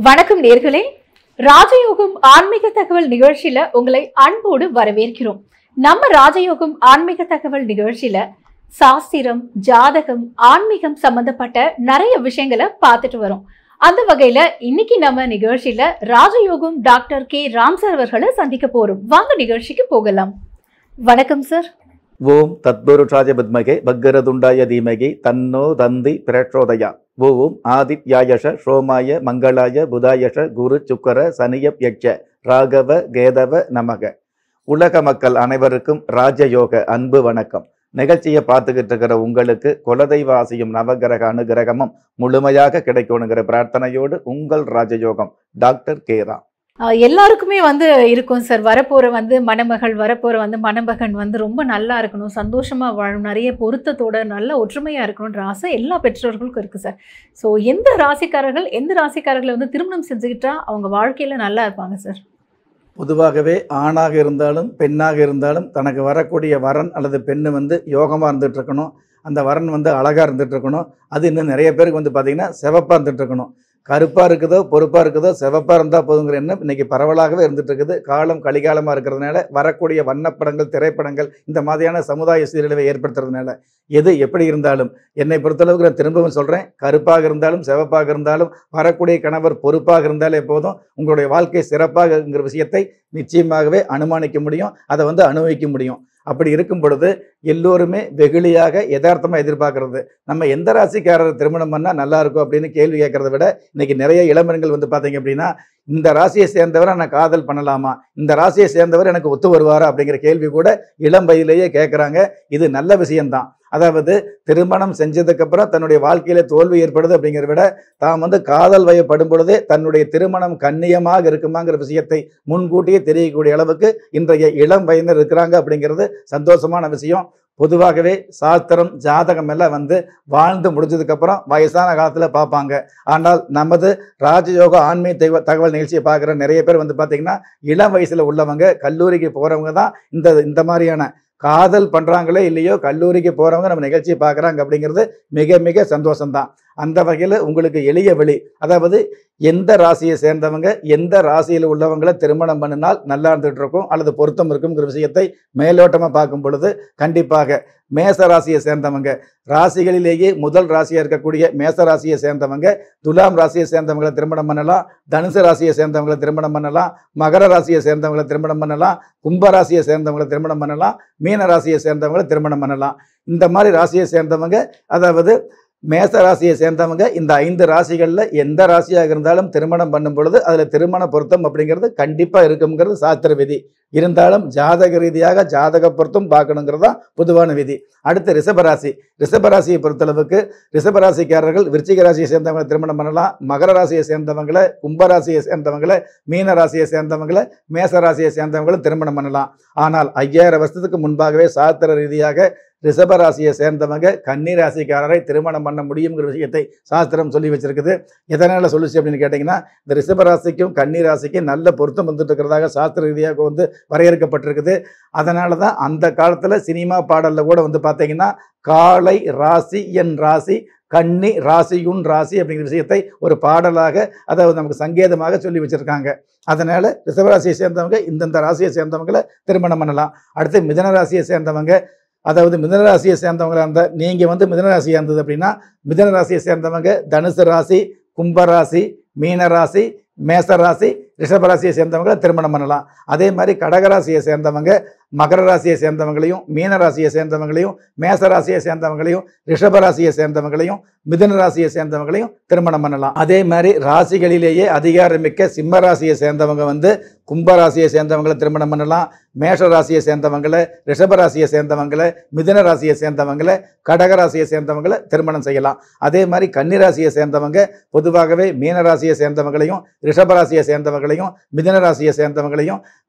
வணக்கம் நேர்களே ராஜயோகம் ஆன்மீக தகவல் நிகழ்ச்சியில உங்களை அன்போடு வரவேற்கிறோம் நம்ம ராஜயோகம் ஆன்மீக தகவல் நிகழ்ச்சியில சாஸ்திரம் ஜாதகம் ஆன்மீகம் சம்பந்தப்பட்ட நிறைய விஷயங்களை பார்த்துட்டு வரோம் அந்த வகையில இன்னைக்கு நம்ம நிகழ்ச்சியில ராஜயோகம் டாக்டர் கே ராம் சார் அவர்களை சந்திக்க போறோம் வாங்க நிகழ்ச்சிக்கு போகலாம் வணக்கம் சார் ஓம் தத்புருஷாய வித்மகே பக்கரதுண்டாய தீமகி தன்னோ தந்தி பிரச்சோதயா ஓம் ஆதித்யாயஷ சோமாய மங்களாய புதாயஷ குரு சுக்கர சனியப் யட்ச ராகவ கேதவ நமக உலக மக்கள் அனைவருக்கும் ராஜயோக அன்பு வணக்கம் நிகழ்ச்சியை பார்த்துக்கிட்டு இருக்கிற உங்களுக்கு குலதெய்வ ஆசையும் நவகிரக அனுகிரகமும் முழுமையாக கிடைக்கணுங்கிற பிரார்த்தனையோடு உங்கள் ராஜயோகம் டாக்டர் கே ராம் ஆஹ் எல்லாருக்குமே வந்து இருக்கும் சார் வரப்போற வந்து மணமகள் வரப்போற வந்து மணமகன் வந்து ரொம்ப நல்லா இருக்கணும் சந்தோஷமா வாழணும் நிறைய பொருத்தத்தோட நல்ல ஒற்றுமையா இருக்கணும்ன்ற ஆசை எல்லா பெற்றோர்களுக்கும் இருக்கு சார் ஸோ எந்த ராசிக்காரர்கள் எந்த ராசிக்காரர்களை வந்து திருமணம் செஞ்சுக்கிட்டா அவங்க வாழ்க்கையில நல்லா இருப்பாங்க சார் பொதுவாகவே ஆணாக இருந்தாலும் பெண்ணாக இருந்தாலும் தனக்கு வரக்கூடிய வரன் அல்லது பெண்ணு வந்து யோகமாக இருந்துட்டு இருக்கணும் அந்த வரன் வந்து அழகாக இருந்துட்டு இருக்கணும் அது இன்னும் நிறைய பேருக்கு வந்து பார்த்திங்கன்னா சிவப்பாக இருந்துட்டு இருக்கணும் கருப்பாக இருக்குதோ பொறுப்பாக இருக்குதோ சிவப்பாக இருந்தால் போதுங்கிற எண்ணம் இன்னைக்கு பரவலாகவே இருந்துட்டு இருக்குது காலம் கலிகாலமாக இருக்கிறதுனால வரக்கூடிய வண்ணப்படங்கள் திரைப்படங்கள் இந்த மாதிரியான சமுதாய சீரழிவை ஏற்படுத்துறதுனால எது எப்படி இருந்தாலும் என்னை பொறுத்தளவுக்கு நான் திரும்பவும் சொல்கிறேன் கருப்பாக இருந்தாலும் சிவப்பாக இருந்தாலும் வரக்கூடிய கணவர் பொறுப்பாக இருந்தாலே போதும் உங்களுடைய வாழ்க்கை சிறப்பாகங்கிற விஷயத்தை நிச்சயமாகவே அனுமானிக்க முடியும் அதை வந்து அனுபவிக்க முடியும் அப்படி இருக்கும் பொழுது எல்லோருமே வெகுளியாக யதார்த்தமாக எதிர்பார்க்கறது நம்ம எந்த ராசிக்காரர் திருமணம் பண்ணால் நல்லா இருக்கும் அப்படின்னு கேள்வி கேட்கறத விட இன்னைக்கு நிறைய இளம்பெண்கள் வந்து பார்த்தீங்க அப்படின்னா இந்த ராசியை சேர்ந்தவரை நான் காதல் பண்ணலாமா இந்த ராசியை சேர்ந்தவர் எனக்கு ஒத்து வருவாரா அப்படிங்கிற கேள்வி கூட இளம் வயதிலேயே கேட்குறாங்க இது நல்ல விஷயம்தான் அதாவது திருமணம் செஞ்சதுக்கப்புறம் தன்னுடைய வாழ்க்கையில தோல்வி ஏற்படுது அப்படிங்கிறத விட தாம் வந்து காதல் வயப்படும் பொழுதே தன்னுடைய திருமணம் கண்ணியமாக இருக்குமாங்கிற விஷயத்தை முன்கூட்டியே தெரியக்கூடிய அளவுக்கு இன்றைய இளம் வயதினர் இருக்கிறாங்க அப்படிங்கிறது சந்தோஷமான விஷயம் பொதுவாகவே சாஸ்திரம் ஜாதகம் எல்லாம் வந்து வாழ்ந்து முடிஞ்சதுக்கப்புறம் வயசான காலத்தில் பார்ப்பாங்க ஆனால் நமது ராஜயோக ஆன்மீக தெய்வ தகவல் நிகழ்ச்சியை பார்க்குற நிறைய பேர் வந்து பார்த்திங்கன்னா இளம் வயசில் உள்ளவங்க கல்லூரிக்கு போகிறவங்க தான் இந்த இந்த மாதிரியான காதல் பண்ணுறாங்களே இல்லையோ கல்லூரிக்கு போகிறவங்க நம்ம நிகழ்ச்சியை பார்க்குறாங்க அப்படிங்கிறது மிக மிக சந்தோஷம்தான் அந்த வகையில் உங்களுக்கு எளிய வழி அதாவது எந்த ராசியை சேர்ந்தவங்க எந்த ராசியில் உள்ளவங்களை திருமணம் பண்ணினால் நல்லா இருந்துகிட்டு இருக்கும் அல்லது பொருத்தம் இருக்குங்கிற விஷயத்தை மேலோட்டமாக பார்க்கும் பொழுது கண்டிப்பாக மேச ராசியை சேர்ந்தவங்க ராசிகளிலேயே முதல் ராசியாக இருக்கக்கூடிய மேச ராசியை சேர்ந்தவங்க துலாம் ராசியை சேர்ந்தவங்களை திருமணம் பண்ணலாம் தனுசு ராசியை சேர்ந்தவங்களை திருமணம் பண்ணலாம் மகர ராசியை சேர்ந்தவங்களை திருமணம் பண்ணலாம் கும்ப ராசியை சேர்ந்தவங்களை திருமணம் பண்ணலாம் மீன ராசியை சேர்ந்தவங்களை திருமணம் பண்ணலாம் இந்த மாதிரி ராசியை சேர்ந்தவங்க அதாவது மேச ராசியை சேர்ந்தவங்க இந்த ஐந்து ராசிகளில் எந்த ராசியாக இருந்தாலும் திருமணம் பண்ணும் பொழுது அதில் திருமண பொருத்தம் அப்படிங்கிறது கண்டிப்பாக இருக்குங்கிறது சாஸ்திர விதி இருந்தாலும் ஜாதக ரீதியாக ஜாதக பொருத்தம் பார்க்கணுங்கிறது தான் பொதுவான விதி அடுத்து ரிஷபராசி ரிஷபராசியை பொறுத்தளவுக்கு ரிஷபராசிக்காரர்கள் விருச்சிக ராசியை சேர்ந்தவங்களை திருமணம் பண்ணலாம் மகர ராசியை சேர்ந்தவங்களை கும்பராசியை சேர்ந்தவங்களை மீன ராசியை சேர்ந்தவங்களை மேச ராசியை சேர்ந்தவங்களை திருமணம் பண்ணலாம் ஆனால் ஐயாயிரம் வருஷத்துக்கு முன்பாகவே சாஸ்திர ரீதியாக ரிஷபராசியை சேர்ந்தவங்க கன்னி ராசிக்காரரை திருமணம் பண்ண முடியுங்கிற விஷயத்தை சாஸ்திரம் சொல்லி வச்சிருக்குது எதனால் சொல்லுச்சு அப்படின்னு கேட்டிங்கன்னா இந்த ரிஷபராசிக்கும் கன்னி ராசிக்கும் நல்ல பொருத்தம் வந்துட்டு இருக்கிறதாக சாஸ்திர ரீதியாக வந்து வரையறுக்கப்பட்டிருக்குது அதனால தான் அந்த காலத்தில் சினிமா பாடலில் கூட வந்து பார்த்தீங்கன்னா காளை ராசி என் ராசி கன்னி ராசியுன் ராசி அப்படிங்கிற விஷயத்தை ஒரு பாடலாக அதாவது நமக்கு சங்கேதமாக சொல்லி வச்சிருக்காங்க அதனால ரிஷபராசியை சேர்ந்தவங்க இந்தந்த ராசியை சேர்ந்தவங்களை திருமணம் பண்ணலாம் அடுத்து மிதன ராசியை சேர்ந்தவங்க அதாவது மிதனராசியை சேர்ந்தவங்களா இருந்தால் நீங்கள் வந்து மிதனராசியாக இருந்தது அப்படின்னா மிதனராசியை சேர்ந்தவங்க தனுசு ராசி கும்பராசி மீனராசி மேசராசி ரிஷபராசியை சேர்ந்தவங்களை திருமணம் பண்ணலாம் அதே மாதிரி கடகராசியை சேர்ந்தவங்க மகர ராசியை சேர்ந்தவங்களையும் மீன ராசியை சேர்ந்தவங்களையும் மேச ராசியை சேர்ந்தவங்களையும் ரிஷபராசியை சேர்ந்தவங்களையும் மிதுன ராசியை சேர்ந்தவங்களையும் திருமணம் பண்ணலாம் அதே மாதிரி ராசிகளிலேயே அதிகாரமிக்க சிம்ம ராசியை சேர்ந்தவங்க வந்து கும்பராசியை சேர்ந்தவங்களை திருமணம் பண்ணலாம் மேஷ ராசியை சேர்ந்தவங்களை ரிஷபராசியை சேர்ந்தவங்களை மிதுன ராசியை சேர்ந்தவங்களை கடகராசியை சேர்ந்தவங்களை திருமணம் செய்யலாம் அதே மாதிரி கன்னிராசியை சேர்ந்தவங்க பொதுவாகவே மீன ராசியை சேர்ந்தவங்களையும் ரிஷபராசியை சேர்ந்தவங்களையும் மிதுன ராசியை சேர்ந்தவங்களையும்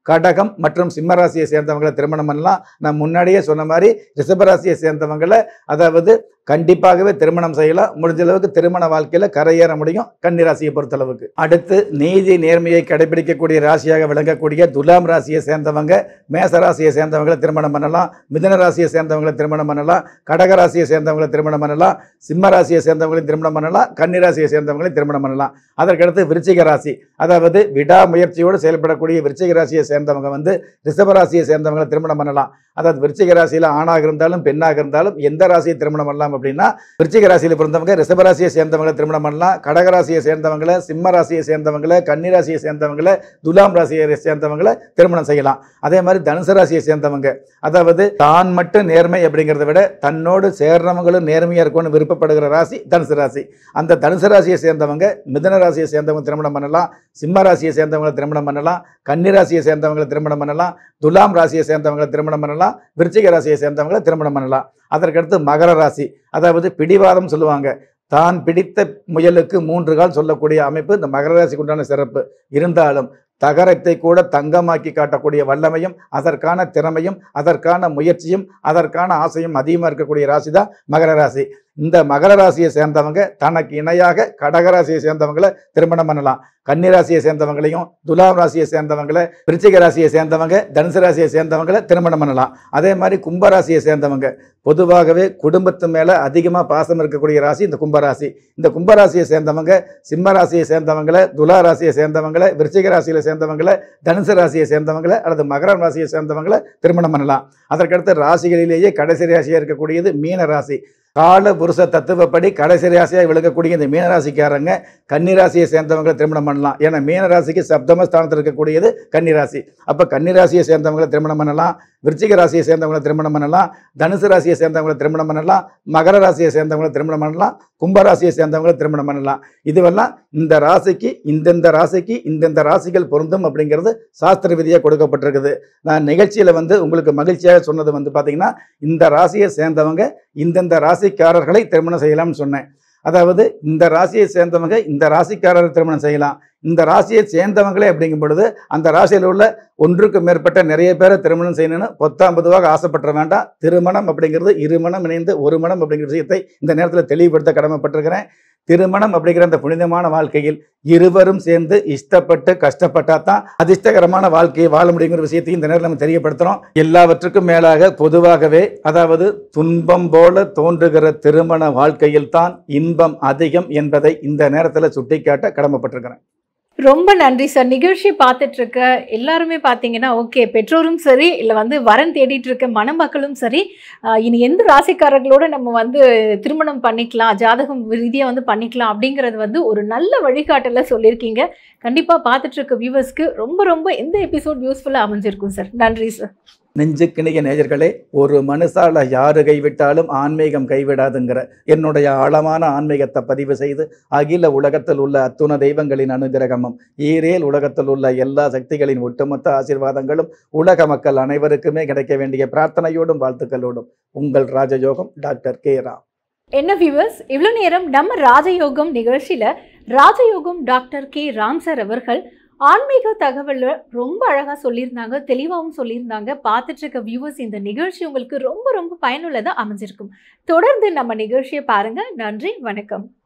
கடகம் மற்றும் சிம்ம ராசியை சேர்ந்தவங்களை திருமணம் பண்ணலாம் நான் முன்னாடியே சொன்ன மாதிரி ரிஷபராசியை சேர்ந்தவங்களை அதாவது கண்டிப்பாகவே திருமணம் செய்யலாம் முடிஞ்ச அளவுக்கு திருமண வாழ்க்கையில கரையேற முடியும் கன்னிராசியை பொறுத்தளவுக்கு அடுத்து நீதி நேர்மையை கடைபிடிக்கக்கூடிய ராசியாக விளங்கக்கூடிய துலாம் ராசியை சேர்ந்தவங்க மேச ராசியை சேர்ந்தவங்களை திருமணம் பண்ணலாம் மிதுன ராசியை சேர்ந்தவங்களை திருமணம் பண்ணலாம் கடக ராசியை சேர்ந்தவங்களை திருமணம் பண்ணலாம் சிம்ம ராசியை சேர்ந்தவங்களையும் திருமணம் பண்ணலாம் கன்னி ராசியை சேர்ந்தவங்களையும் திருமணம் பண்ணலாம் அதற்கடுத்து விருச்சிக ராசி அதாவது விடாமுயற்சியோடு செயல்படக்கூடிய விருச்சிக ராசியை சேர்ந்தவங்க வந்து ரிஷப ராசியை சேர்ந்தவங்களை திருமணம் பண்ணலாம் அதாவது விருச்சிக ராசியில் ஆணாக இருந்தாலும் பெண்ணாக இருந்தாலும் எந்த ராசியை திருமணம் பண்ணலாம் அப்படின்னா விருச்சிக ராசியில் பிறந்தவங்க ரிஷப ராசியை சேர்ந்தவங்களை திருமணம் பண்ணலாம் கடக ராசியை சேர்ந்தவங்களை சிம்ம ராசியை சேர்ந்தவங்களை கன்னி ராசியை சேர்ந்தவங்களை துலாம் ராசியை சேர்ந்தவங்களை திருமணம் செய்யலாம் அதே மாதிரி தனுசு ராசியை சேர்ந்தவங்க அதாவது தான் மட்டும் நேர்மை அப்படிங்கிறத விட தன்னோடு சேர்றவங்களும் நேர்மையாக இருக்கணும்னு விருப்பப்படுகிற ராசி தனுசு ராசி அந்த தனுசு ராசியை சேர்ந்தவங்க மிதன ராசியை சேர்ந்தவங்க திருமணம் பண்ணலாம் சிம்ம ராசியை சேர்ந்தவங்களை திருமணம் பண்ணலாம் கன்னி ராசியை சேர்ந்தவங்களை திருமணம் பண்ணலாம் துலாம் ராசியை சேர்ந்தவங்களை திருமணம் பண்ணலாம் விருச்சிக ராசியை சேர்ந்தவங்களை திருமணம் பண்ணலாம் அதற்கடுத்து மகர ராசி அதாவது பிடிவாதம் சொல்லுவாங்க தான் பிடித்த முயலுக்கு மூன்று கால் சொல்லக்கூடிய அமைப்பு இந்த மகர ராசிக்கு உண்டான சிறப்பு இருந்தாலும் தகரத்தை கூட தங்கமாக்கி காட்டக்கூடிய வல்லமையும் அதற்கான திறமையும் அதற்கான முயற்சியும் அதற்கான ஆசையும் அதிகமாக இருக்கக்கூடிய ராசி தான் மகர ராசி இந்த மகர ராசியை சேர்ந்தவங்க தனக்கு இணையாக கடகராசியை சேர்ந்தவங்களை திருமணம் பண்ணலாம் கன்னி ராசியை சேர்ந்தவங்களையும் துலாம் ராசியை சேர்ந்தவங்களை விருச்சிக ராசியை சேர்ந்தவங்க தனுசு ராசியை சேர்ந்தவங்களை திருமணம் பண்ணலாம் அதே மாதிரி கும்பராசியை சேர்ந்தவங்க பொதுவாகவே குடும்பத்து மேலே அதிகமாக பாசம் இருக்கக்கூடிய ராசி இந்த கும்பராசி இந்த கும்பராசியை சேர்ந்தவங்க சிம்ம ராசியை சேர்ந்தவங்களை துலா ராசியை சேர்ந்தவங்களை விருச்சிக ராசியில் சேர்ந்தவங்களை தனுசு ராசியை சேர்ந்தவங்களை அல்லது மகர ராசியை சேர்ந்தவங்களை திருமணம் பண்ணலாம் அதற்கடுத்து ராசிகளிலேயே கடைசி ராசியாக இருக்கக்கூடியது மீன ராசி கால புருஷ தத்துவப்படி கடைசி ராசியாக விளங்கக்கூடிய இந்த மீனராசிக்காரங்க கன்னிராசியை சேர்ந்தவங்களை திருமணம் பண்ணலாம் ஏன்னா மீனராசிக்கு சப்தம ஸ்தானத்தில் இருக்கக்கூடியது கன்னிராசி அப்போ கன்னிராசியை சேர்ந்தவங்களை திருமணம் பண்ணலாம் விருச்சிக ராசியை சேர்ந்தவங்களை திருமணம் பண்ணலாம் தனுசு ராசியை சேர்ந்தவங்களை திருமணம் பண்ணலாம் மகர ராசியை சேர்ந்தவங்களை திருமணம் பண்ணலாம் கும்பராசியை சேர்ந்தவங்களை திருமணம் பண்ணலாம் இதுவெல்லாம் இந்த ராசிக்கு இந்தந்த ராசிக்கு இந்தந்த ராசிகள் பொருந்தும் அப்படிங்கிறது சாஸ்திர விதியாக கொடுக்கப்பட்டிருக்குது நான் நிகழ்ச்சியில் வந்து உங்களுக்கு மகிழ்ச்சியாக சொன்னது வந்து பார்த்தீங்கன்னா இந்த ராசியை சேர்ந்தவங்க இந்தந்த ராசிக்காரர்களை திருமணம் செய்யலாம்னு சொன்னேன் அதாவது இந்த ராசியை சேர்ந்தவங்க இந்த ராசிக்காரரை திருமணம் செய்யலாம் இந்த ராசியை சேர்ந்தவங்களே அப்படிங்கும் பொழுது அந்த ராசியில் உள்ள ஒன்றுக்கு மேற்பட்ட நிறைய பேரை திருமணம் செய்யணும்னு பொத்தாம் பொதுவாக ஆசைப்பட வேண்டாம் திருமணம் அப்படிங்கிறது இருமணம் இணைந்து ஒரு மனம் அப்படிங்கிற விஷயத்தை இந்த நேரத்தில் தெளிவுபடுத்த கடமைப்பட்டிருக்கிறேன் திருமணம் அப்படிங்கிற அந்த புனிதமான வாழ்க்கையில் இருவரும் சேர்ந்து இஷ்டப்பட்டு கஷ்டப்பட்டா தான் அதிர்ஷ்டகரமான வாழ்க்கையை வாழ முடியுங்கிற விஷயத்தையும் இந்த நேரத்தில் நம்ம தெரியப்படுத்துகிறோம் எல்லாவற்றுக்கும் மேலாக பொதுவாகவே அதாவது துன்பம் போல தோன்றுகிற திருமண வாழ்க்கையில் தான் இன்பம் அதிகம் என்பதை இந்த நேரத்தில் சுட்டிக்காட்ட கடமைப்பட்டிருக்கிறேன் ரொம்ப நன்றி சார் நிகழ்ச்சி பார்த்துட்டு இருக்க எல்லாருமே பார்த்தீங்கன்னா ஓகே பெற்றோரும் சரி இல்லை வந்து வரன் தேடிட்டு இருக்க மணமக்களும் சரி ஆஹ் இனி எந்த ராசிக்காரர்களோட நம்ம வந்து திருமணம் பண்ணிக்கலாம் ஜாதகம் ரீதியாக வந்து பண்ணிக்கலாம் அப்படிங்கிறது வந்து ஒரு நல்ல வழிகாட்டல சொல்லியிருக்கீங்க கண்டிப்பாக பார்த்துட்டு இருக்க வியூவர்ஸ்க்கு ரொம்ப ரொம்ப எந்த எபிசோட் யூஸ்ஃபுல்லாக அமைஞ்சிருக்கும் சார் நன்றி சார் நெஞ்சுக்கிணைய நேயர்களே ஒரு மனுஷால யாரு கைவிட்டாலும் ஆன்மீகம் கைவிடாதுங்கிற என்னுடைய ஆழமான ஆன்மீகத்தை பதிவு செய்து அகில உலகத்தில் உள்ள அத்துண தெய்வங்களின் அனுகிரகமும் ஈரேல் உலகத்தில் உள்ள எல்லா சக்திகளின் ஒட்டுமொத்த ஆசீர்வாதங்களும் உலக மக்கள் அனைவருக்குமே கிடைக்க வேண்டிய பிரார்த்தனையோடும் வாழ்த்துக்களோடும் உங்கள் ராஜயோகம் டாக்டர் கே ராம் என்ன வியூவர்ஸ் இவ்வளோ நேரம் நம்ம ராஜயோகம் நிகழ்ச்சியில் ராஜயோகம் டாக்டர் கே ராம் சார் அவர்கள் ஆன்மீக தகவலை ரொம்ப அழகாக சொல்லியிருந்தாங்க தெளிவாகவும் சொல்லியிருந்தாங்க பார்த்துட்டு இருக்க வியூவர்ஸ் இந்த நிகழ்ச்சி உங்களுக்கு ரொம்ப ரொம்ப பயனுள்ளதாக அமைஞ்சிருக்கும் தொடர்ந்து நம்ம நிகழ்ச்சியை பாருங்க நன்றி வணக்கம்